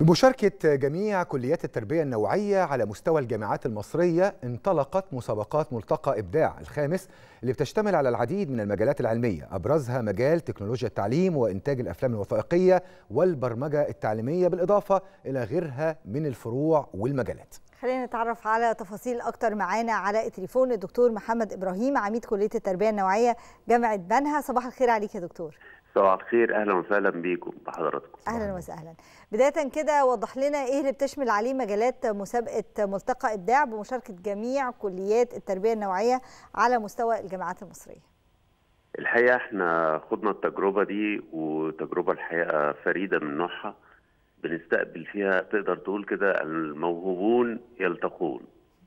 بمشاركة جميع كليات التربية النوعية على مستوى الجامعات المصرية انطلقت مسابقات ملتقى إبداع الخامس اللي بتشتمل على العديد من المجالات العلمية أبرزها مجال تكنولوجيا التعليم وإنتاج الأفلام الوثائقية والبرمجة التعليمية بالإضافة إلى غيرها من الفروع والمجالات خلينا نتعرف على تفاصيل اكتر معانا على التليفون الدكتور محمد ابراهيم عميد كليه التربيه النوعيه جامعه بنها صباح الخير عليك يا دكتور صباح الخير اهلا وسهلا بيكم بحضراتكم اهلا وسهلا بدايه كده وضح لنا ايه اللي بتشمل عليه مجالات مسابقه ملتقى ابداع بمشاركه جميع كليات التربيه النوعيه على مستوى الجامعات المصريه الحقيقه احنا خدنا التجربه دي وتجربه الحقيقه فريده من نوعها بنستقبل فيها تقدر تقول كده الموهوبون يلتقون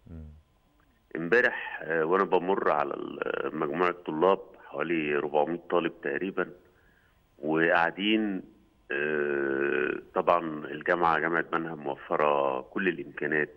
امبارح وانا بمر على مجموعه طلاب حوالي 400 طالب تقريبا وقاعدين طبعا الجامعه جامعه بنها موفره كل الامكانات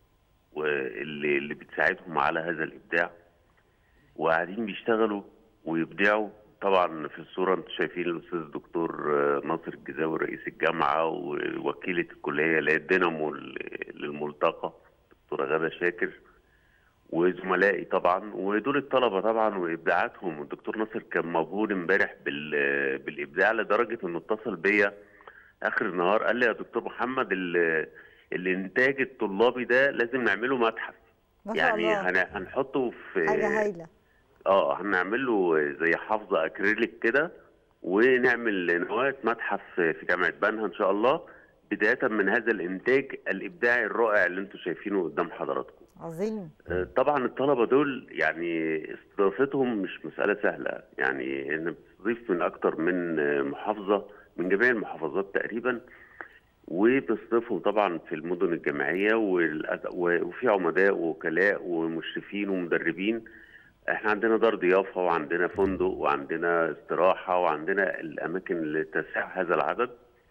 واللي اللي بتساعدهم على هذا الابداع وقاعدين بيشتغلوا ويبدعوا طبعا في الصوره انتم شايفين الاستاذ الدكتور ناصر الجزاوي رئيس الجامعه ووكيله الكليه اللي هي الدينامو للملتقى دكتوره غاده شاكر وزملائي طبعا ودول الطلبه طبعا وابداعاتهم الدكتور ناصر كان مبهور امبارح بالابداع لدرجه انه اتصل بيا اخر النهار قال لي يا دكتور محمد الانتاج الطلابي ده لازم نعمله متحف يعني هنحطه في حاجه هايله اه هنعمل له زي حافظه اكريليك كده ونعمل نواه متحف في جامعه بنها ان شاء الله بدايه من هذا الانتاج الابداعي الرائع اللي انتم شايفينه قدام حضراتكم. عظيم. طبعا الطلبه دول يعني استضافتهم مش مساله سهله، يعني ان بتستضيف من اكتر من محافظه من جميع المحافظات تقريبا وبتستضيفهم طبعا في المدن الجامعيه وفي عمداء ووكلاء ومشرفين ومدربين احنا عندنا دار ضيافه وعندنا فندق وعندنا استراحه وعندنا الاماكن اللي تسع هذا العدد.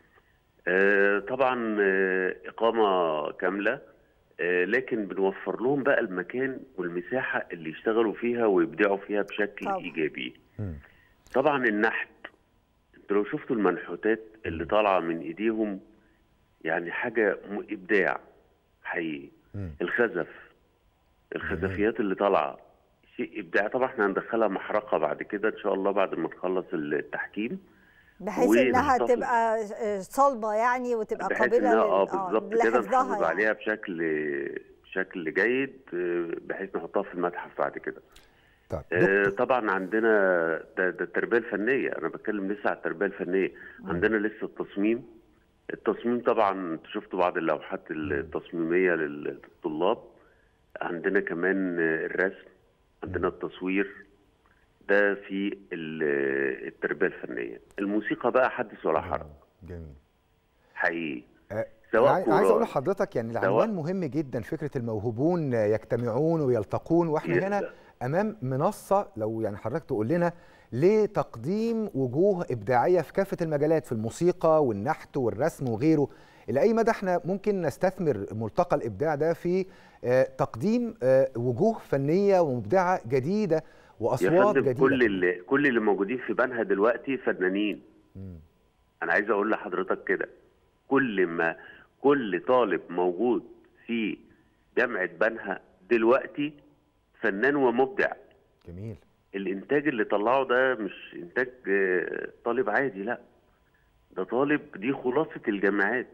اه طبعا اه اقامه كامله اه لكن بنوفر لهم بقى المكان والمساحه اللي يشتغلوا فيها ويبدعوا فيها بشكل طبعا. ايجابي. طبعا النحت انتوا لو شفتوا المنحوتات اللي طالعه من ايديهم يعني حاجه ابداع حقيقي. الخزف الخزفيات اللي طالعه شيء ابداعي طبعا احنا هندخلها محرقه بعد كده ان شاء الله بعد ما نخلص التحكيم بحيث انها تبقى صلبه يعني وتبقى بحيث قابله إنها اه بالظبط كده نحافظ يعني. عليها بشكل بشكل جيد بحيث نحطها في المتحف بعد كده طيب آه طبعا عندنا ده, ده التربيه الفنيه انا بتكلم لسه على التربيه الفنيه م. عندنا لسه التصميم التصميم طبعا شفتوا بعض اللوحات التصميميه للطلاب عندنا كمان الرسم عندنا التصوير ده في التربيه الفنيه الموسيقى بقى حدث ولا حرج جميل حقيقي أه سواء عايز اقول لحضرتك يعني العنوان مهم جدا فكره الموهوبون يجتمعون ويلتقون واحنا هنا امام منصه لو يعني حضرتك تقول لنا لتقديم وجوه ابداعيه في كافه المجالات في الموسيقى والنحت والرسم وغيره الى اي مدى احنا ممكن نستثمر ملتقى الابداع ده في تقديم وجوه فنيه ومبدعه جديده واصوات جديده كل اللي كل اللي موجودين في بنها دلوقتي فنانين م. انا عايز اقول لحضرتك كده كل ما كل طالب موجود في جامعه بنها دلوقتي فنان ومبدع جميل الانتاج اللي طلعه ده مش انتاج طالب عادي لا ده طالب دي خلاصه الجامعات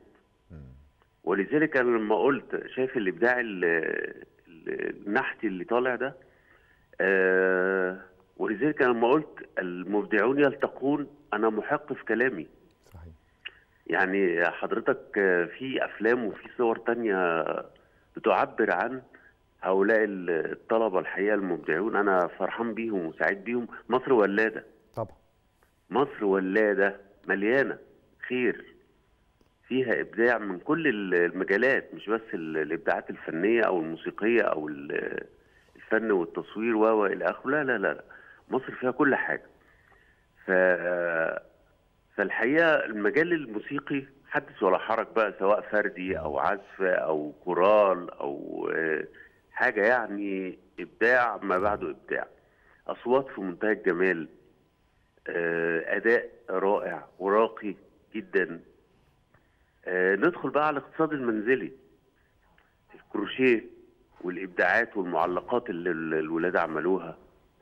ولذلك انا لما قلت شايف الابداع النحتي اللي طالع ده آه ولذلك انا لما قلت المبدعون يلتقون انا محق في كلامي صحيح يعني حضرتك في افلام وفي صور تانية بتعبر عن هؤلاء الطلبه الحقيقه المبدعون انا فرحان بيهم وسعيد بيهم مصر ولاده طبعا مصر ولاده مليانه خير فيها ابداع من كل المجالات مش بس الابداعات الفنيه او الموسيقيه او الفن والتصوير و الى اخره لا لا لا مصر فيها كل حاجه ف فالحقيقه المجال الموسيقي حدث ولا حرج بقى سواء فردي او عزف او كورال او حاجه يعني ابداع ما بعده ابداع اصوات في منتهى الجمال اداء رائع وراقي جدا آه ندخل بقى على الاقتصاد المنزلي الكروشيه والابداعات والمعلقات اللي الولاد عملوها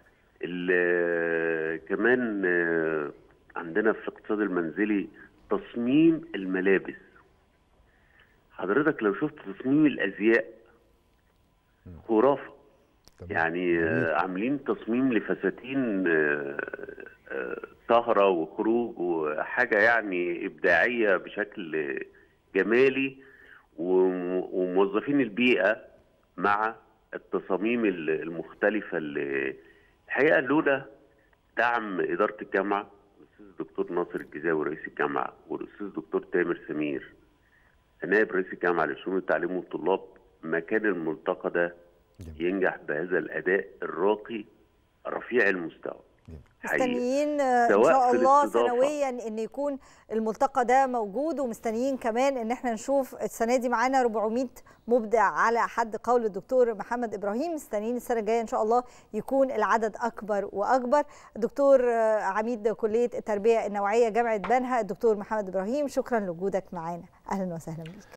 كمان آه عندنا في الاقتصاد المنزلي تصميم الملابس حضرتك لو شفت تصميم الازياء خرافه يعني آه عاملين تصميم لفساتين آه آه سهره وخروج وحاجه يعني ابداعيه بشكل جمالي وموظفين البيئه مع التصاميم المختلفه اللي الحقيقه لولا دعم اداره الجامعه الاستاذ الدكتور ناصر الجزاوي رئيس الجامعه والاستاذ الدكتور تامر سمير نائب رئيس الجامعه لشؤون التعليم والطلاب ما كان الملتقى ده ينجح بهذا الاداء الراقي رفيع المستوى مستنيين ان شاء الله سنويا ان يكون الملتقى ده موجود ومستنيين كمان ان احنا نشوف السنه دي معانا 400 مبدع على حد قول الدكتور محمد ابراهيم مستنيين السنه الجايه ان شاء الله يكون العدد اكبر واكبر دكتور عميد كليه التربيه النوعيه جامعه بنها الدكتور محمد ابراهيم شكرا لوجودك معانا اهلا وسهلا بك